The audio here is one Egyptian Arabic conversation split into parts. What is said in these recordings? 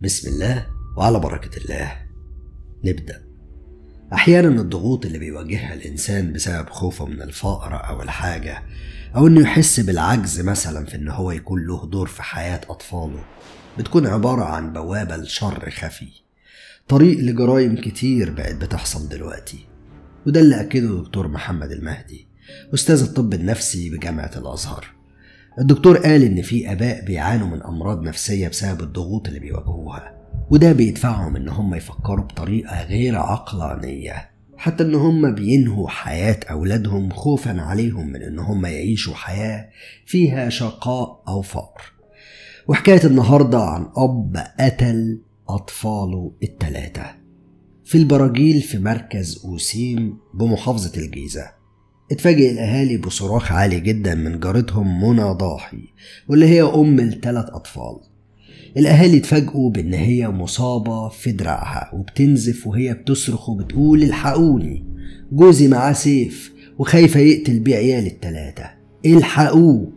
بسم الله وعلى بركة الله نبدأ أحيانا الضغوط اللي بيواجهها الإنسان بسبب خوفه من الفقر أو الحاجة أو إنه يحس بالعجز مثلا في إن هو يكون له دور في حياة أطفاله بتكون عبارة عن بوابة لشر خفي طريق لجرائم كتير بقت بتحصل دلوقتي وده اللي أكده دكتور محمد المهدي أستاذ الطب النفسي بجامعة الأزهر الدكتور قال إن في آباء بيعانوا من أمراض نفسية بسبب الضغوط اللي بيواجهوها وده بيدفعهم إن هم يفكروا بطريقة غير عقلانية حتى إن هم بينهوا حياة أولادهم خوفا عليهم من إن هم يعيشوا حياة فيها شقاء أو فقر وحكاية النهاردة عن أب قتل أطفاله التلاتة في البراجيل في مركز أوسيم بمحافظة الجيزة اتفاجئ الأهالي بصراخ عالي جدا من جارتهم منى ضاحي واللي هي أم الثلاث أطفال الأهالي اتفاجئوا بإن هي مصابة في دراعها وبتنزف وهي بتصرخ وبتقول الحقوني جوزي معاه سيف وخايفة يقتل بيه عيال التلاتة الحقوه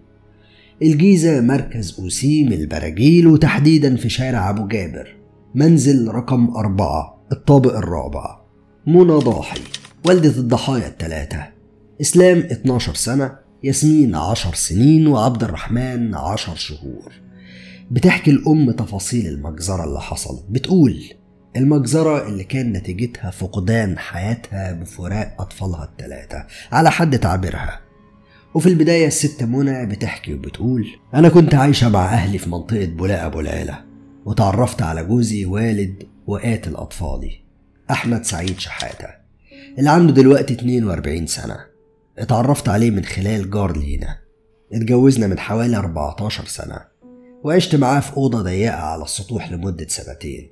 الجيزة مركز أوسيم البراجيل وتحديدا في شارع أبو جابر منزل رقم أربعة الطابق الرابع منى ضاحي والدة الضحايا التلاتة إسلام 12 سنة ياسمين 10 سنين وعبد الرحمن 10 شهور بتحكي الأم تفاصيل المجزرة اللي حصلت بتقول المجزرة اللي كان نتيجتها فقدان حياتها بفراق أطفالها التلاتة على حد تعبيرها وفي البداية الست منى بتحكي وبتقول أنا كنت عايشة مع أهلي في منطقة بولاق أبو العيلة وتعرفت على جوزي والد وقاتل أطفالي أحمد سعيد شحاتة اللي عنده دلوقتي 42 سنة اتعرفت عليه من خلال جار لينا اتجوزنا من حوالي 14 سنة وعشت معاه في أوضة ضيقة على السطوح لمدة سنتين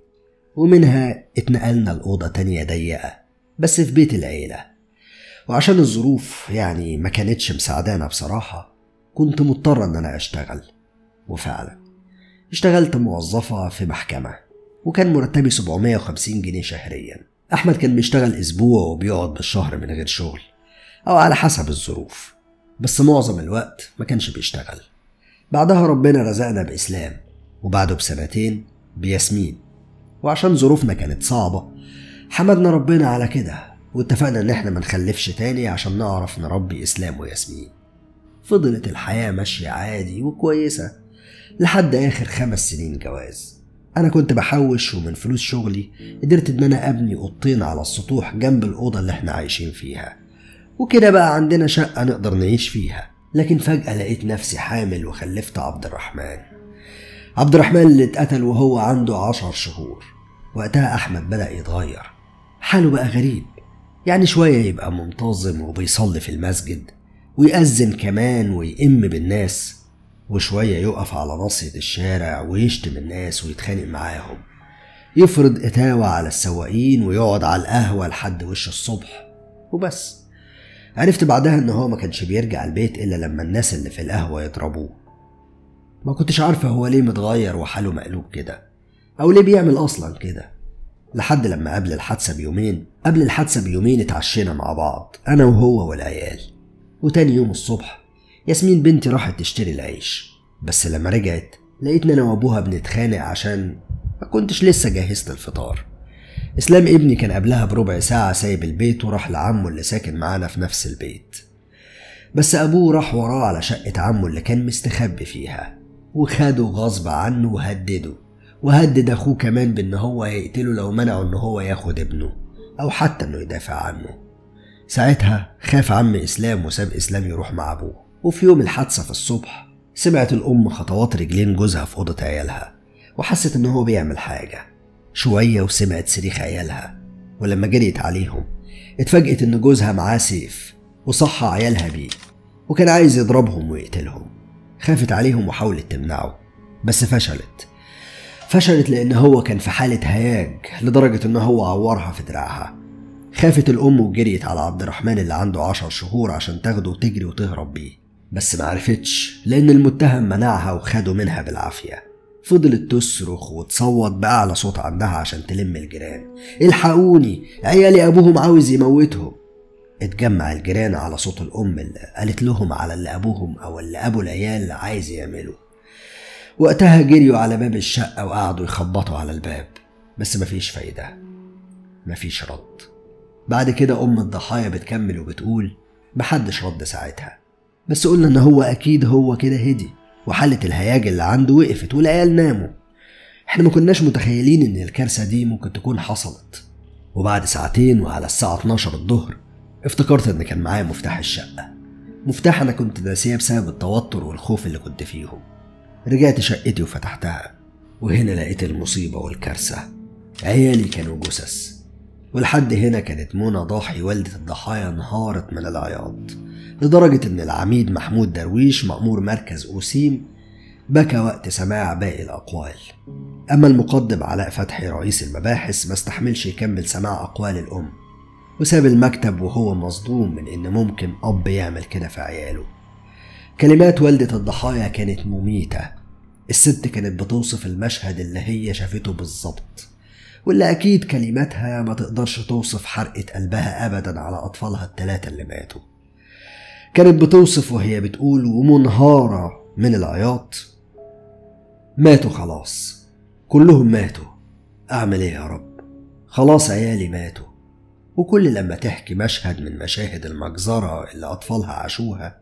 ومنها اتنقلنا لأوضة تانية ضيقة بس في بيت العيلة وعشان الظروف يعني ما كانتش مساعدانا بصراحة كنت مضطر إن أنا أشتغل وفعلا اشتغلت موظفة في محكمة وكان مرتبي 750 جنيه شهريا أحمد كان بيشتغل أسبوع وبيقعد بالشهر من غير شغل أو على حسب الظروف بس معظم الوقت ما كانش بيشتغل بعدها ربنا رزقنا بإسلام وبعده بسنتين بياسمين وعشان ظروفنا كانت صعبة حمدنا ربنا على كده واتفقنا إن إحنا منخلفش تاني عشان نعرف نربي إسلام وياسمين فضلت الحياة ماشية عادي وكويسة لحد آخر خمس سنين جواز أنا كنت بحوش ومن فلوس شغلي قدرت إن أنا أبني أوضتين على السطوح جنب الأوضة اللي إحنا عايشين فيها وكده بقى عندنا شقة نقدر نعيش فيها لكن فجأة لقيت نفسي حامل وخلفت عبد الرحمن عبد الرحمن اللي اتقتل وهو عنده عشر شهور وقتها أحمد بدأ يتغير حاله بقى غريب يعني شوية يبقى منتظم وبيصلي في المسجد ويأذن كمان ويئم بالناس وشوية يقف على ناصية الشارع ويشتم الناس ويتخانق معاهم يفرض إتاوة على السواقين ويقعد على القهوة لحد وش الصبح وبس عرفت بعدها ان هو ما كانش بيرجع البيت الا لما الناس اللي في القهوه يضربوه ما كنتش عارفه هو ليه متغير وحاله مقلوب كده او ليه بيعمل اصلا كده لحد لما قبل الحادثه بيومين قبل الحادثه بيومين اتعشينا مع بعض انا وهو والعيال وتاني يوم الصبح ياسمين بنتي راحت تشتري العيش بس لما رجعت لقيتني انا وابوها بنتخانق عشان ما كنتش لسه جهزت الفطار اسلام ابني كان قبلها بربع ساعة سايب البيت وراح لعمه اللي ساكن معانا في نفس البيت بس أبوه راح وراه على شقة عمه اللي كان مستخبي فيها وخده غصب عنه وهدده وهدد أخوه كمان بإن هو هيقتله لو منعه إن هو ياخد ابنه أو حتى إنه يدافع عنه ساعتها خاف عم إسلام وساب إسلام يروح مع أبوه وفي يوم الحادثة في الصبح سمعت الأم خطوات رجلين جوزها في أوضة عيالها وحست إن هو بيعمل حاجة شوية وسمعت صريخ عيالها ولما جريت عليهم اتفاجئت إن جوزها معاه سيف وصحى عيالها بيه وكان عايز يضربهم ويقتلهم خافت عليهم وحاولت تمنعه بس فشلت فشلت لأن هو كان في حالة هياج لدرجة إن هو عورها في دراعها خافت الأم وجريت على عبد الرحمن اللي عنده عشر شهور عشان تاخده وتجري وتهرب بيه بس معرفتش لأن المتهم منعها وخده منها بالعافية فضلت تصرخ وتصوت بأعلى صوت عندها عشان تلم الجيران الحقوني عيالي أبوهم عاوز يموتهم اتجمع الجيران على صوت الأم اللي قالت لهم على اللي أبوهم أو اللي أبو العيال عايز يعمله وقتها جريوا على باب الشقة وقعدوا يخبطوا على الباب بس مفيش فايدة مفيش رد بعد كده أم الضحايا بتكمل وبتقول محدش رد ساعتها بس قلنا إن هو أكيد هو كده هدي وحالة الهياج اللي عنده وقفت والعيال ناموا احنا ما كناش متخيلين إن الكارثة دي ممكن تكون حصلت وبعد ساعتين وعلى الساعة 12 الظهر افتكرت إن كان معايا مفتاح الشقة مفتاح أنا كنت ناسيه بسبب التوتر والخوف اللي كنت فيهم رجعت شقتي وفتحتها وهنا لقيت المصيبة والكارثة عيالي كانوا جثث ولحد هنا كانت منى ضاحي والدة الضحايا انهارت من العياط لدرجة إن العميد محمود درويش مأمور مركز أوسيم بكى وقت سماع باقي الأقوال أما المقدم علاء فتحي رئيس المباحث ما استحملش يكمل سماع أقوال الأم وساب المكتب وهو مصدوم من إن ممكن أب يعمل كده في عياله كلمات والدة الضحايا كانت مميتة الست كانت بتوصف المشهد اللي هي شافته بالظبط واللي أكيد كلماتها ما تقدرش توصف حرقة قلبها أبدا على أطفالها التلاتة اللي ماتوا كانت بتوصف وهي بتقول ومنهارة من العياط ماتوا خلاص كلهم ماتوا أعمل إيه يا رب خلاص عيالي ماتوا وكل لما تحكي مشهد من مشاهد المجزرة اللي أطفالها عاشوها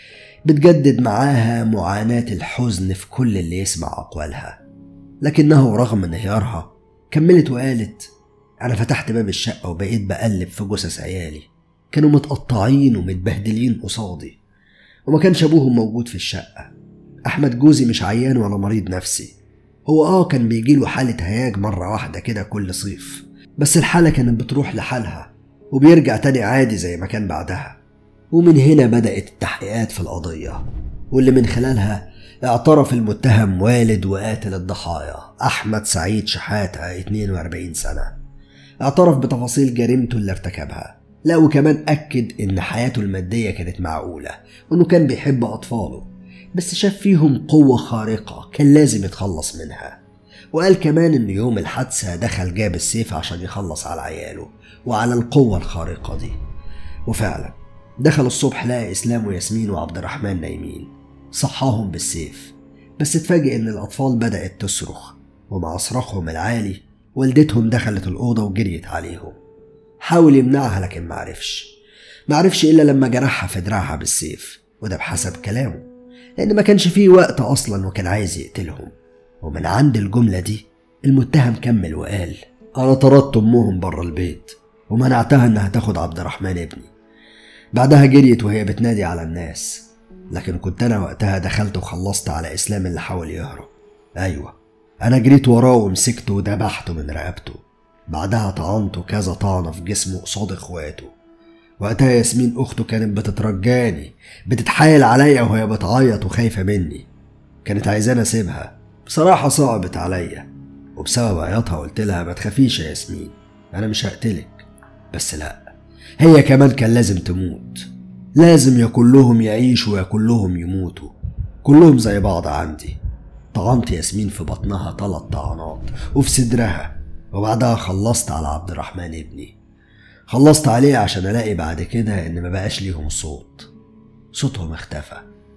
بتجدد معاها معاناة الحزن في كل اللي يسمع أقوالها لكنه رغم انهيارها كملت وقالت أنا فتحت باب الشقة وبقيت بقلب في جثث عيالي كانوا متقطعين ومتبهدلين قصادي وما كانش أبوهم موجود في الشقة أحمد جوزي مش عيان ولا مريض نفسي هو آه كان بيجيله حالة هياج مرة واحدة كده كل صيف بس الحالة كانت بتروح لحالها وبيرجع تاني عادي زي ما كان بعدها ومن هنا بدأت التحقيقات في القضية واللي من خلالها اعترف المتهم والد وقاتل الضحايا أحمد سعيد شحاتة 42 سنة اعترف بتفاصيل جريمته اللي ارتكبها لا وكمان أكد إن حياته المادية كانت معقولة وإنه كان بيحب أطفاله بس شاف فيهم قوة خارقة كان لازم يتخلص منها وقال كمان إن يوم الحادثة دخل جاب السيف عشان يخلص على عياله وعلى القوة الخارقة دي وفعلا دخل الصبح لقى إسلام وياسمين وعبد الرحمن نايمين صحاهم بالسيف بس اتفاجئ إن الأطفال بدأت تصرخ ومع صراخهم العالي والدتهم دخلت الأوضة وجريت عليهم حاول يمنعها لكن معرفش معرفش إلا لما جرحها في دراعها بالسيف وده بحسب كلامه لأن ما كانش فيه وقت أصلا وكان عايز يقتلهم ومن عند الجملة دي المتهم كمل وقال أنا طردت أمهم بره البيت ومنعتها إنها تاخد عبد الرحمن ابني بعدها جريت وهي بتنادي على الناس لكن كنت أنا وقتها دخلت وخلصت على إسلام اللي حاول يهرب أيوة أنا جريت وراه ومسكته وذبحته من رقبته بعدها طعنته كذا طعنة في جسمه قصاد إخواته وقتها ياسمين أخته كانت بتترجاني بتتحايل عليا وهي بتعيط وخايفة مني كانت عايزاني أسيبها بصراحة صعبت عليا وبسبب عياطها قلت لها ما تخافيش يا ياسمين أنا مش هقتلك بس لأ هي كمان كان لازم تموت لازم يا كلهم يعيشوا يا كلهم يموتوا كلهم زي بعض عندي طعنت ياسمين في بطنها تلات طعنات وفي صدرها وبعدها خلصت على عبد الرحمن ابني خلصت عليه عشان الاقي بعد كده ان ما بقاش ليهم صوت صوتهم اختفى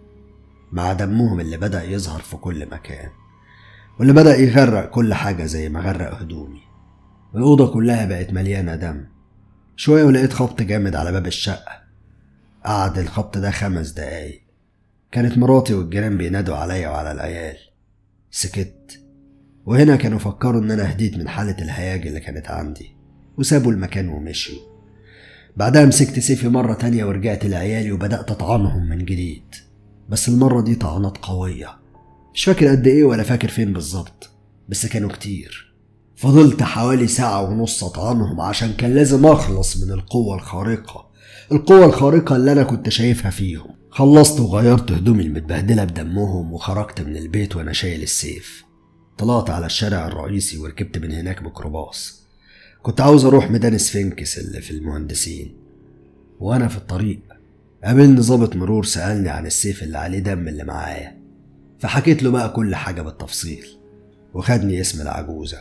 مع دمهم اللي بدأ يظهر في كل مكان واللي بدأ يغرق كل حاجة زي ما غرق هدومي الأوضة كلها بقت مليانة دم شوية ولقيت خبط جامد على باب الشقة قعد الخبط ده خمس دقايق كانت مراتي والجيران بينادوا عليا وعلى العيال سكت وهنا كانوا فكروا ان انا هديت من حالة الهياج اللي كانت عندي وسابوا المكان ومشيوا بعدها مسكت سيفي مرة تانية ورجعت لعيالي وبدأت أطعنهم من جديد بس المرة دي طعنات قوية مش فاكر قد إيه ولا فاكر فين بالظبط بس كانوا كتير فضلت حوالي ساعة ونص أطعنهم عشان كان لازم أخلص من القوة الخارقة القوة الخارقة اللي أنا كنت شايفها فيهم خلصت وغيرت هدومي المتبهدلة بدمهم وخرجت من البيت وأنا شايل السيف طلعت على الشارع الرئيسي وركبت من هناك ميكروباص كنت عاوز أروح ميدان سفنكس اللي في المهندسين وأنا في الطريق قابلني ظابط مرور سألني عن السيف اللي عليه دم اللي معايا فحكيت له بقى كل حاجة بالتفصيل وخدني اسم العجوزة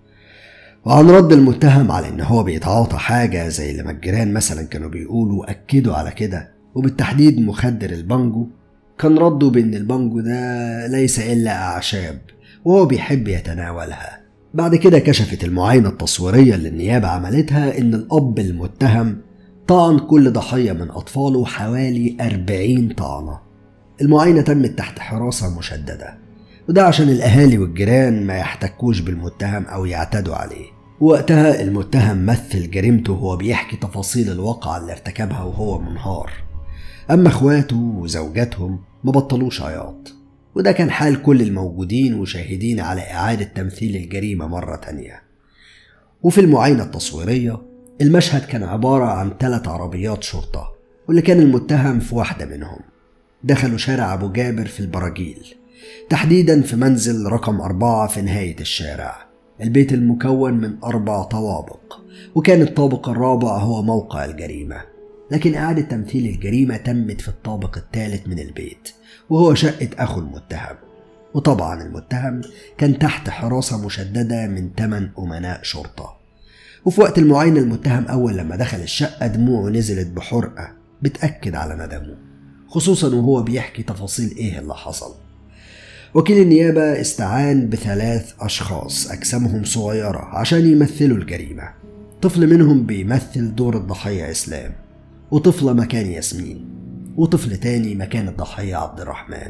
وعن رد المتهم على إن هو بيتعاطى حاجة زي اللي ما الجيران مثلا كانوا بيقولوا أكدوا على كده وبالتحديد مخدر البانجو كان رده بأن البانجو ده ليس إلا أعشاب وهو بيحب يتناولها بعد كده كشفت المعاينة التصويرية اللي النيابة عملتها إن الأب المتهم طعن كل ضحية من أطفاله حوالي 40 طعنة المعاينة تمت تحت حراسة مشددة وده عشان الأهالي والجيران ما يحتكوش بالمتهم أو يعتدوا عليه وقتها المتهم مثل جريمته وهو بيحكي تفاصيل الواقعة اللي ارتكبها وهو منهار أما إخواته وزوجاتهم ما بطلوش عياط وده كان حال كل الموجودين وشاهدين على إعادة تمثيل الجريمة مرة تانية وفي المعاينة التصويرية المشهد كان عبارة عن ثلاث عربيات شرطة واللي كان المتهم في واحدة منهم دخلوا شارع أبو جابر في البراجيل تحديدا في منزل رقم أربعة في نهاية الشارع البيت المكون من أربع طوابق وكان الطابق الرابع هو موقع الجريمة لكن إعادة تمثيل الجريمة تمت في الطابق الثالث من البيت وهو شقة أخو المتهم وطبعا المتهم كان تحت حراسة مشددة من 8 أمناء شرطة وفي وقت المعاينة المتهم أول لما دخل الشقة دموعه نزلت بحرقة بتأكد على ندمه خصوصا وهو بيحكي تفاصيل إيه اللي حصل وكيل النيابة استعان بثلاث أشخاص أجسامهم صغيرة عشان يمثلوا الجريمة طفل منهم بيمثل دور الضحية إسلام وطفلة مكان ياسمين وطفل تاني مكان الضحية عبد الرحمن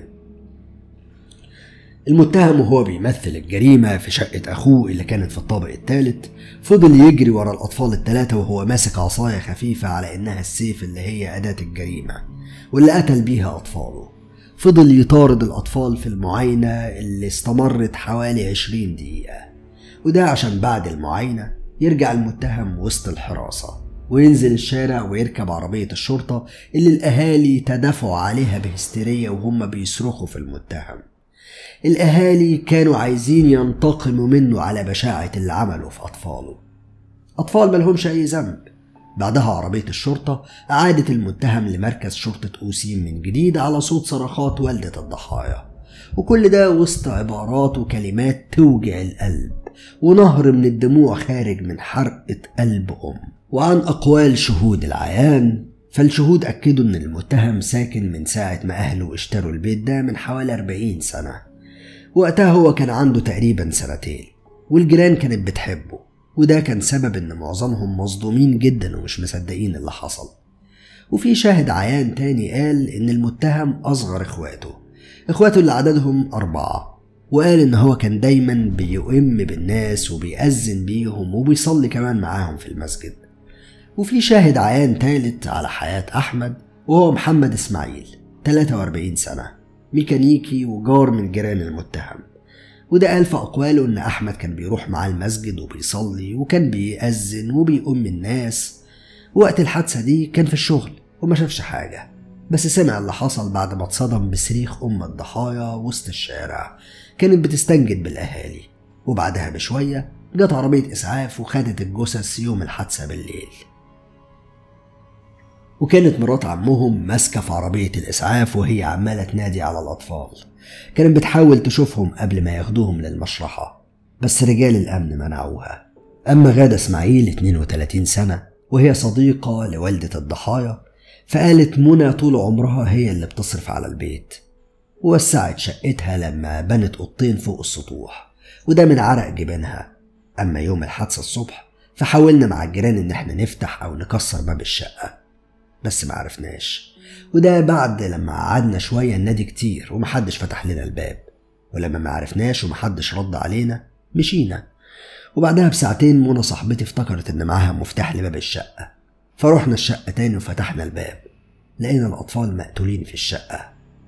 المتهم وهو بيمثل الجريمة في شقة أخوه اللي كانت في الطابق الثالث فضل يجري ورا الأطفال الثلاثة وهو ماسك عصاية خفيفة على إنها السيف اللي هي أداة الجريمة واللي قتل بيها أطفاله فضل يطارد الأطفال في المعاينة اللي استمرت حوالي عشرين دقيقة وده عشان بعد المعاينة يرجع المتهم وسط الحراسة وينزل الشارع ويركب عربية الشرطة اللي الأهالي تدافعوا عليها بهستيرية وهم بيصرخوا في المتهم الأهالي كانوا عايزين ينتقموا منه على بشاعة اللي عمله في أطفاله أطفال ملهمش أي ذنب بعدها عربية الشرطة أعادت المتهم لمركز شرطة أوسيم من جديد على صوت صرخات والدة الضحايا وكل ده وسط عبارات وكلمات توجع القلب ونهر من الدموع خارج من حرقة قلب أم وعن أقوال شهود العيان فالشهود أكدوا إن المتهم ساكن من ساعة ما أهله اشتروا البيت ده من حوالي 40 سنة وقتها هو كان عنده تقريبا سنتين والجيران كانت بتحبه وده كان سبب إن معظمهم مصدومين جدا ومش مصدقين اللي حصل وفي شاهد عيان تاني قال إن المتهم أصغر إخواته إخواته اللي عددهم أربعة وقال إن هو كان دايما بيؤم بالناس وبيأذن بيهم وبيصلي كمان معاهم في المسجد وفي شاهد عيان تالت على حياة أحمد وهو محمد إسماعيل 43 سنة ميكانيكي وجار من جيران المتهم وده قال في أقواله إن أحمد كان بيروح معاه المسجد وبيصلي وكان بيأذن وبيؤم الناس وقت الحادثة دي كان في الشغل وما شافش حاجة بس سمع اللي حصل بعد ما اتصدم بصريخ أم الضحايا وسط الشارع كانت بتستنجد بالأهالي وبعدها بشوية جت عربية إسعاف وخدت الجثث يوم الحادثة بالليل وكانت مرات عمهم ماسكة في عربية الإسعاف وهي عمالة تنادي على الأطفال كانت بتحاول تشوفهم قبل ما ياخدوهم للمشرحة بس رجال الأمن منعوها أما غادة إسماعيل 32 سنة وهي صديقة لوالدة الضحايا فقالت منى طول عمرها هي اللي بتصرف على البيت ووسعت شقتها لما بنت أوضتين فوق السطوح وده من عرق جبينها أما يوم الحادثة الصبح فحاولنا مع الجيران إن احنا نفتح أو نكسر باب الشقة بس ما عرفناش وده بعد لما قعدنا شوية النادي كتير ومحدش فتح لنا الباب ولما ما عرفناش ومحدش رد علينا مشينا وبعدها بساعتين منى صاحبتي افتكرت ان معاها مفتاح لباب الشقة فروحنا الشقة تاني وفتحنا الباب لقينا الأطفال مقتولين في الشقة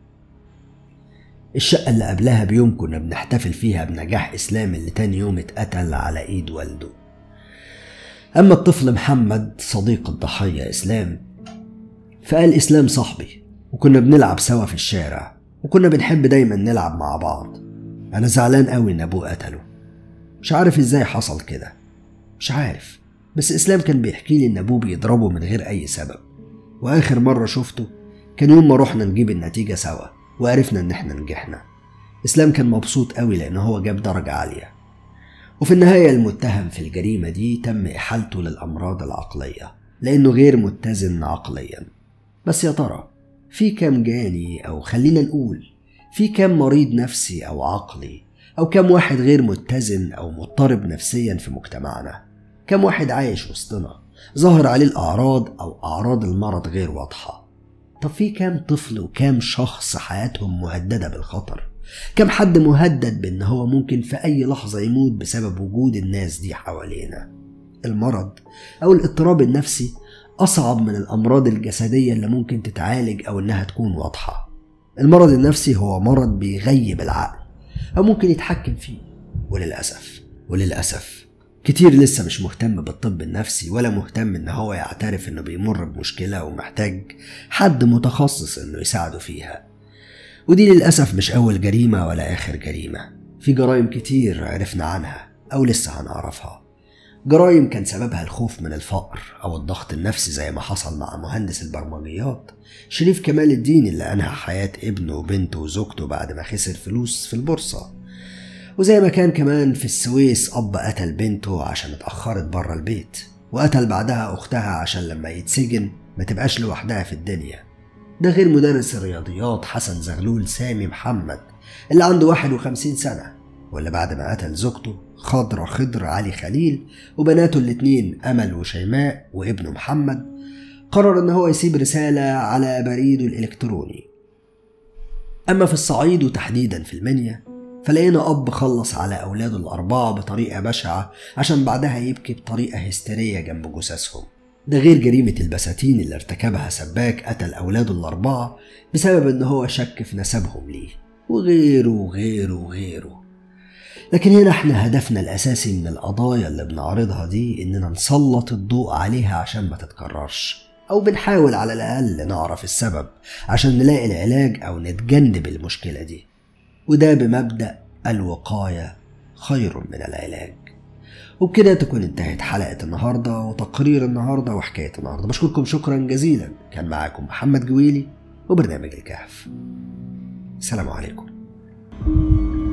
الشقة اللي قبلها بيوم كنا بنحتفل فيها بنجاح إسلام اللي تاني يوم اتقتل على إيد والده أما الطفل محمد صديق الضحية إسلام فقال إسلام صاحبي وكنا بنلعب سوا في الشارع وكنا بنحب دايما نلعب مع بعض أنا زعلان قوي إن أبوه قتله مش عارف إزاي حصل كده مش عارف بس إسلام كان بيحكي لي إن أبوه بيضربه من غير أي سبب وآخر مرة شفته كان يوم ما رحنا نجيب النتيجة سوا وعرفنا إن إحنا نجحنا إسلام كان مبسوط قوي لأن هو جاب درجة عالية وفي النهاية المتهم في الجريمة دي تم إحالته للأمراض العقلية لأنه غير متزن عقليا بس يا ترى في كام جاني أو خلينا نقول في كام مريض نفسي أو عقلي أو كام واحد غير متزن أو مضطرب نفسيا في مجتمعنا كام واحد عايش وسطنا ظاهر عليه الأعراض أو أعراض المرض غير واضحة طب في كام طفل وكام شخص حياتهم مهددة بالخطر كم حد مهدد بان هو ممكن في اي لحظة يموت بسبب وجود الناس دي حوالينا المرض او الاضطراب النفسي اصعب من الامراض الجسدية اللي ممكن تتعالج او انها تكون واضحة المرض النفسي هو مرض بيغيب العقل او ممكن يتحكم فيه وللاسف وللاسف كتير لسه مش مهتم بالطب النفسي ولا مهتم ان هو يعترف انه بيمر بمشكلة ومحتاج حد متخصص انه يساعده فيها ودي للأسف مش أول جريمة ولا آخر جريمة في جرائم كتير عرفنا عنها أو لسه هنعرفها جرائم كان سببها الخوف من الفقر أو الضغط النفسي زي ما حصل مع مهندس البرمجيات شريف كمال الدين اللي أنهى حياة ابنه وبنته وزوجته بعد ما خسر فلوس في البورصة وزي ما كان كمان في السويس أب قتل بنته عشان اتأخرت بره البيت وقتل بعدها أختها عشان لما يتسجن ما تبقاش لوحدها في الدنيا ده غير مدرس الرياضيات حسن زغلول سامي محمد اللي عنده 51 سنة واللي بعد ما قتل زوجته خضرة خضر علي خليل وبناته الاتنين أمل وشيماء وابنه محمد قرر إن هو يسيب رسالة على بريده الإلكتروني أما في الصعيد وتحديدا في المنيا فلقينا أب خلص على أولاده الأربعة بطريقة بشعة عشان بعدها يبكي بطريقة هستيرية جنب جثثهم ده غير جريمة البساتين اللي ارتكبها سباك قتل أولاده الأربعة بسبب إن هو شك في نسبهم ليه وغيره وغيره وغيره لكن هنا احنا هدفنا الأساسي من القضايا اللي بنعرضها دي إننا نسلط الضوء عليها عشان ما تتكررش أو بنحاول على الأقل نعرف السبب عشان نلاقي العلاج أو نتجنب المشكلة دي وده بمبدأ الوقاية خير من العلاج وبكده تكون انتهت حلقة النهاردة وتقرير النهاردة وحكاية النهاردة بشكركم شكرا جزيلا كان معاكم محمد جويلي وبرنامج الكهف السلام عليكم